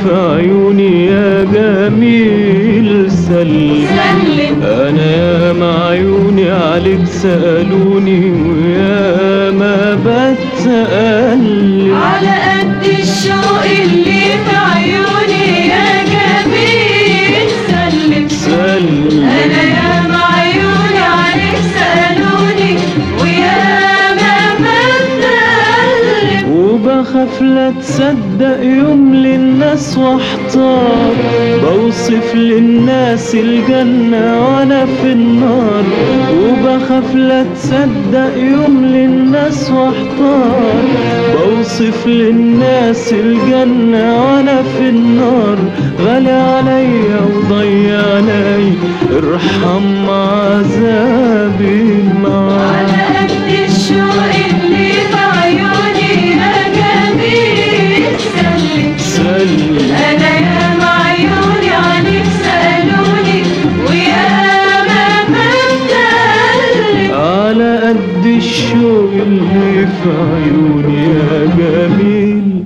في عيوني يا جميل سلم سلم انا يا ما عيوني عليك سألوني ويا ما بتقلب على قد الشوق اللي في عيوني يا جميل سلم سلم انا يا معيوني عليك سالوني ويا ما بتقلب وبخاف لا تصدق يوم للناس واحتار بوصف للناس الجنة وانا في النار وبخاف لا تصدق يوم للناس واحتار بوصف للناس الجنة وانا في النار غالي عليا وضيع علي ارحم عذابي معاك على قد الشوق اللي في عيوني يا جميل سلم سلم انا يا معيوني عليك سالوني ويا ما بتقلب على قد الشوق اللي في عيوني يا جميل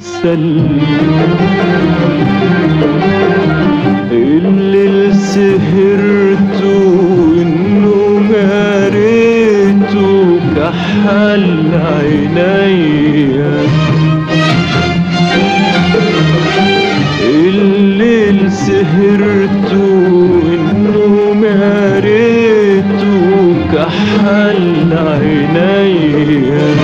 سلم الليل سهرته انه جاريته كحل عينيا الليل سهرته انه مهرته كحل عينيا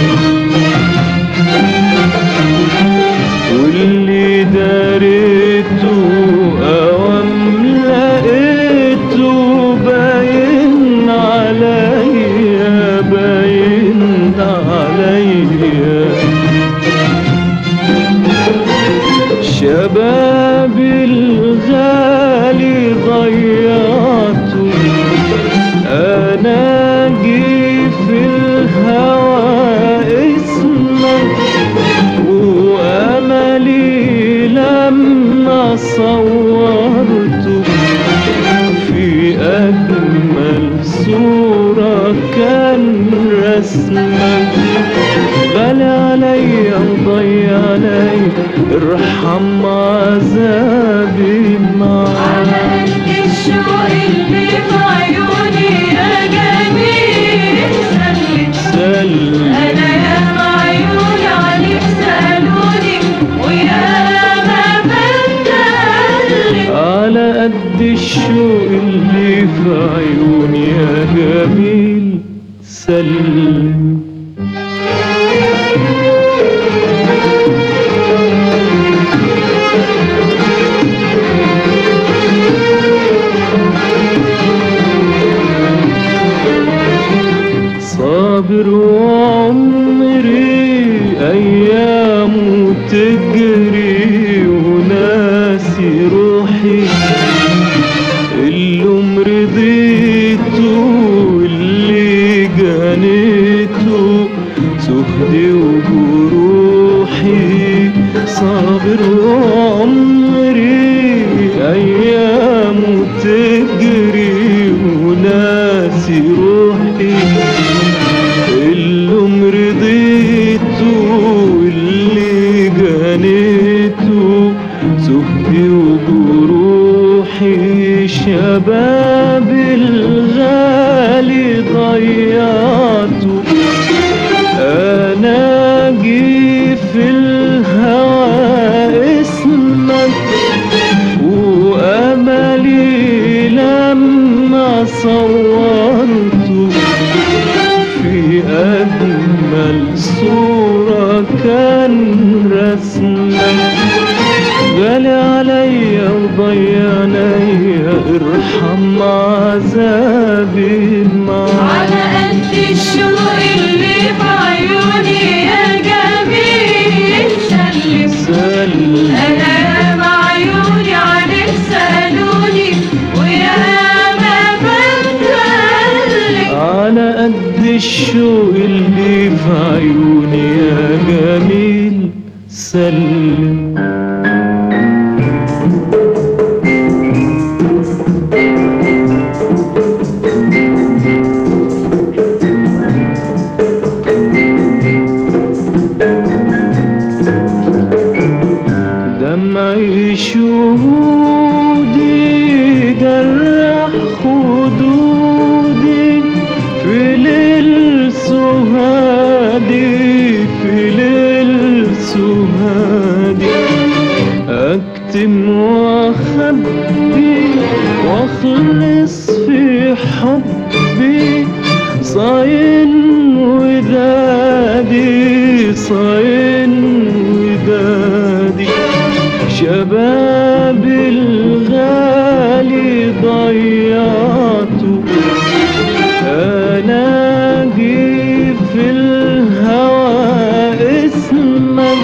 واللي داريته اوام لقيته باين عليا باين عليا شبابي الغالي ضيعته انا جي في الهوى اسمك واملي لما صورته في اجمل صورة كان رسمك غالي عليا وضيع عليا ارحم عذابي على معاك قد الشوق اللي في عيوني يا جميل سلم سلم أنا يا معيوني عليك سألوني ويا ما بتقلب على قد الشوق اللي في عيوني يا جميل سلم صابر وعمري أيامه تجري وناسي روحي اللي مرضيته اللي جنيته سهدي وجروحي صابر وعمري أيامه تجري وناسي روحي اللي مرضيته اللي جنيته سهدي وجروحي شباب الغالي ضيعته انا جي في الهوى اسمك واملي لما صورته في أجمل صورة كان رسمك غالي عليا وضيع عليا ارحم عذابي معاك على قد الشوق اللي في عيوني يا جميل سلم سلم أنا يا معيوني عليك سألوني ويا ما بتقلب على قد الشوق اللي في عيوني يا جميل سلم دمعي اكتم واخبي واخلص في حبي صاين ودادي صاين ودادي شباب الغالي ضيعته ألاقي في الهوى اسمك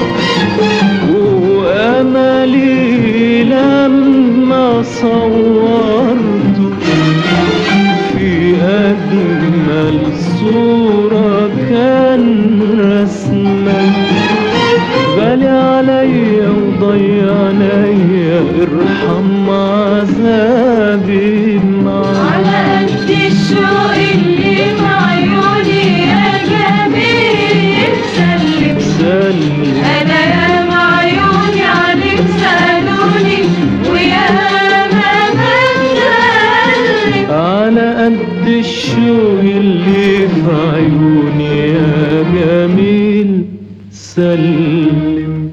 وأملي لما صورته في أجمل صورة كان رسمك بالي عليا وضيع عليا ارحم عذابي معاك على قد الشوق اللي في عيوني يا جميل سلم سلم انا يا عيوني عليك سالوني ويا ما بتسلم على قد الشوق اللي في عيوني يا جميل سلم